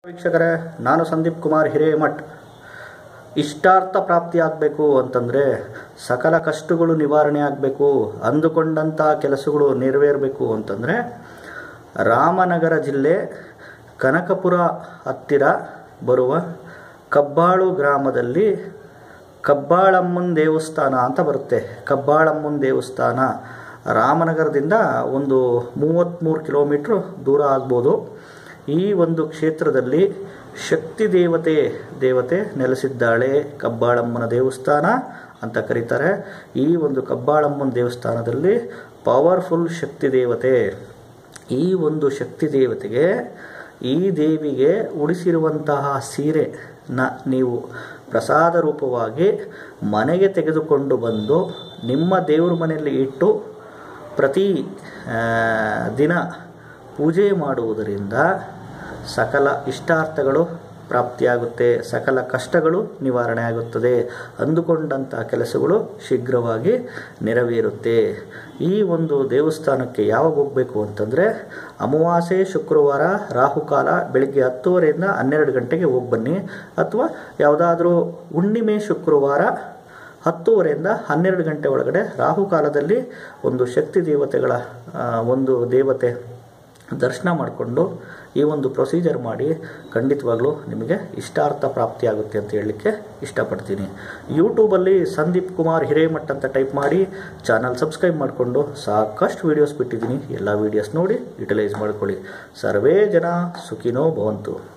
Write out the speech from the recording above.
ವೀಕ್ಷಕರೇ ನಾನು ಸಂದೀಪ್ ಕುಮಾರ್ ಹಿರೇಮಠ್ ಇಷ್ಟಾರ್ಥ ಪ್ರಾಪ್ತಿಯಾಗಬೇಕು ಅಂತಂದರೆ ಸಕಲ ಕಷ್ಟಗಳು ನಿವಾರಣೆ ಆಗಬೇಕು ಅಂದುಕೊಂಡಂಥ ಕೆಲಸಗಳು ನೆರವೇರಬೇಕು ಅಂತಂದರೆ ರಾಮನಗರ ಜಿಲ್ಲೆ ಕನಕಪುರ ಹತ್ತಿರ ಬರುವ ಕಬ್ಬಾಳು ಗ್ರಾಮದಲ್ಲಿ ಕಬ್ಬಾಳಮ್ಮನ ದೇವಸ್ಥಾನ ಅಂತ ಬರುತ್ತೆ ಕಬ್ಬಾಳಮ್ಮನ ದೇವಸ್ಥಾನ ರಾಮನಗರದಿಂದ ಒಂದು ಮೂವತ್ತ್ಮೂರು ಕಿಲೋಮೀಟ್ರ್ ದೂರ ಆಗ್ಬೋದು ಈ ಒಂದು ಕ್ಷೇತ್ರದಲ್ಲಿ ಶಕ್ತಿ ದೇವತೆ ದೇವತೆ ನೆಲೆಸಿದ್ದಾಳೆ ಕಬ್ಬಾಳಮ್ಮನ ದೇವಸ್ಥಾನ ಅಂತ ಕರೀತಾರೆ ಈ ಒಂದು ಕಬ್ಬಾಳಮ್ಮನ ದೇವಸ್ಥಾನದಲ್ಲಿ ಪವರ್ಫುಲ್ ಶಕ್ತಿ ದೇವತೆ ಈ ಒಂದು ಶಕ್ತಿ ದೇವತೆಗೆ ಈ ದೇವಿಗೆ ಉಡಿಸಿರುವಂತಹ ಸೀರೆನ ನೀವು ಪ್ರಸಾದ ರೂಪವಾಗಿ ಮನೆಗೆ ತೆಗೆದುಕೊಂಡು ಬಂದು ನಿಮ್ಮ ದೇವ್ರ ಮನೆಯಲ್ಲಿ ಇಟ್ಟು ಪ್ರತಿ ಆ, ದಿನ ಪೂಜೆ ಮಾಡುವುದರಿಂದ ಸಕಲ ಇಷ್ಟಾರ್ಥಗಳು ಪ್ರಾಪ್ತಿಯಾಗುತ್ತೆ ಸಕಲ ಕಷ್ಟಗಳು ನಿವಾರಣೆ ಆಗುತ್ತದೆ ಅಂದುಕೊಂಡಂಥ ಕೆಲಸಗಳು ಶೀಘ್ರವಾಗಿ ನೆರವೇರುತ್ತೆ ಈ ಒಂದು ದೇವಸ್ಥಾನಕ್ಕೆ ಯಾವಾಗ ಹೋಗಬೇಕು ಅಂತಂದರೆ ಅಮಾವಾಸ್ಯೆ ಶುಕ್ರವಾರ ರಾಹುಕಾಲ ಬೆಳಿಗ್ಗೆ ಹತ್ತುವರೆಯಿಂದ ಹನ್ನೆರಡು ಗಂಟೆಗೆ ಹೋಗಿ ಬನ್ನಿ ಅಥವಾ ಯಾವುದಾದ್ರೂ ಹುಣ್ಣಿಮೆ ಶುಕ್ರವಾರ ಹತ್ತುವರೆಯಿಂದ ಹನ್ನೆರಡು ಗಂಟೆ ಒಳಗಡೆ ರಾಹುಕಾಲದಲ್ಲಿ ಒಂದು ಶಕ್ತಿ ದೇವತೆಗಳ ಆ, ಒಂದು ದೇವತೆ ದರ್ಶನ ಮಾಡಿಕೊಂಡು ಈ ಒಂದು ಪ್ರೊಸೀಜರ್ ಮಾಡಿ ಖಂಡಿತವಾಗ್ಲೂ ನಿಮಗೆ ಇಷ್ಟಾರ್ಥ ಪ್ರಾಪ್ತಿಯಾಗುತ್ತೆ ಅಂತ ಹೇಳಲಿಕ್ಕೆ ಇಷ್ಟಪಡ್ತೀನಿ ಯೂಟ್ಯೂಬಲ್ಲಿ ಸಂದೀಪ್ ಕುಮಾರ್ ಹಿರೇಮಠ್ ಅಂತ ಟೈಪ್ ಮಾಡಿ ಚಾನಲ್ ಸಬ್ಸ್ಕ್ರೈಬ್ ಮಾಡಿಕೊಂಡು ಸಾಕಷ್ಟು ವೀಡಿಯೋಸ್ ಬಿಟ್ಟಿದ್ದೀನಿ ಎಲ್ಲ ವೀಡಿಯೋಸ್ ನೋಡಿ ಯುಟಿಲೈಸ್ ಮಾಡ್ಕೊಳ್ಳಿ ಸರ್ವೇ ಜನ ಸುಖಿನೋ ಭವಂತು